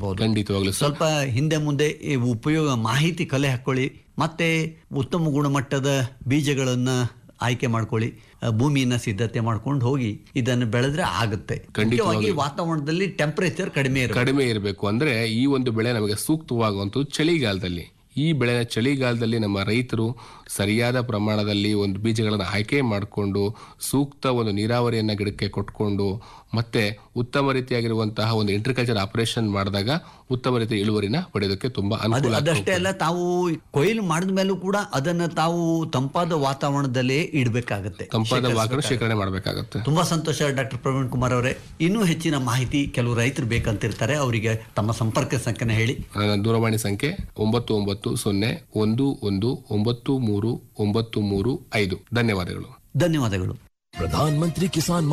ಖಂಡಿತವಾಗ್ಲೂ ಸರ್ ಸ್ವಲ್ಪ ಹಿಂದೆ ಮುಂದೆ ಈ ಉಪಯೋಗ ಮಾಹಿತಿ ಕಲೆ ಹಾಕೊಳ್ಳಿ ಮತ್ತೆ ಉತ್ತಮ ಗುಣಮಟ್ಟದ ಬೀಜಗಳನ್ನ ಆಯ್ಕೆ ಮಾಡ್ಕೊಳ್ಳಿ ಆ, ಭೂಮಿಯನ್ನ ಸಿದ್ಧತೆ ಮಾಡ್ಕೊಂಡು ಹೋಗಿ ಇದನ್ನು ಬೆಳೆದ್ರೆ ಆಗುತ್ತೆ ಮುಖ್ಯವಾಗಿ ವಾತಾವರಣದಲ್ಲಿ ಟೆಂಪರೇಚರ್ ಕಡಿಮೆ ಇರಬೇಕು ಕಡಿಮೆ ಇರಬೇಕು ಅಂದ್ರೆ ಈ ಒಂದು ಬೆಳೆ ನಮಗೆ ಸೂಕ್ತವಾಗುವಂಥದ್ದು ಚಳಿಗಾಲದಲ್ಲಿ ಈ ಬೆಳೆನ ಚಳಿಗಾಲದಲ್ಲಿ ನಮ್ಮ ರೈತರು ಸರಿಯಾದ ಪ್ರಮಾಣದಲ್ಲಿ ಒಂದು ಬೀಜಗಳನ್ನು ಆಯ್ಕೆ ಮಾಡಿಕೊಂಡು ಸೂಕ್ತ ಒಂದು ನೀರಾವರಿಯನ್ನ ಗಿಡಕ್ಕೆ ಕೊಟ್ಕೊಂಡು ಮತ್ತೆ ಉತ್ತಮ ರೀತಿಯಾಗಿರುವಂತಹ ಒಂದು ಇಂಟ್ರಿಕಲ್ಚರ್ ಆಪರೇಷನ್ ಮಾಡಿದಾಗ ಉತ್ತಮ ರೀತಿಯ ಇಳುವರಿನ ಪಡೆಯೋದಕ್ಕೆ ತುಂಬಾ ಅದು ಅನುಕೂಲ ಆಗ್ತದೆ. ಅದಷ್ಟೇ ಅಲ್ಲ ತಾವು ಕೊಯ್ಲು ಮಾಡಿದ ಮೇಲೂ ಕೂಡ ಅದನ್ನ ತಾವು ತಂಪಾದ ವಾತಾವರಣದಲ್ಲೇ ಇಡಬೇಕಾಗತ್ತೆ ತಂಪಾದ ವಾಕಣ ಶೇಖರಣೆ ಮಾಡಬೇಕಾಗತ್ತೆ ತುಂಬಾ ಸಂತೋಷ ಡಾಕ್ಟರ್ ಪ್ರವೀಣ್ ಕುಮಾರ್ ಅವರೇ ಇನ್ನೂ ಹೆಚ್ಚಿನ ಮಾಹಿತಿ ಕೆಲವು ರೈತರು ಬೇಕಂತಿರ್ತಾರೆ ಅವರಿಗೆ ತಮ್ಮ ಸಂಪರ್ಕ ಸಂಖ್ಯೆನ ಹೇಳಿ ನನ್ನ ದೂರವಾಣಿ ಸಂಖ್ಯೆ ಒಂಬತ್ತು ಒಂಬತ್ತು ಸೊನ್ನೆ ಒಂದು ಒಂದು ಒಂಬತ್ತು ಮೂರು ಒಂಬತ್ತು ಮೂರು ಐದು ಧನ್ಯವಾದಗಳು ಧನ್ಯವಾದಗಳು प्रधानमंत्री किसान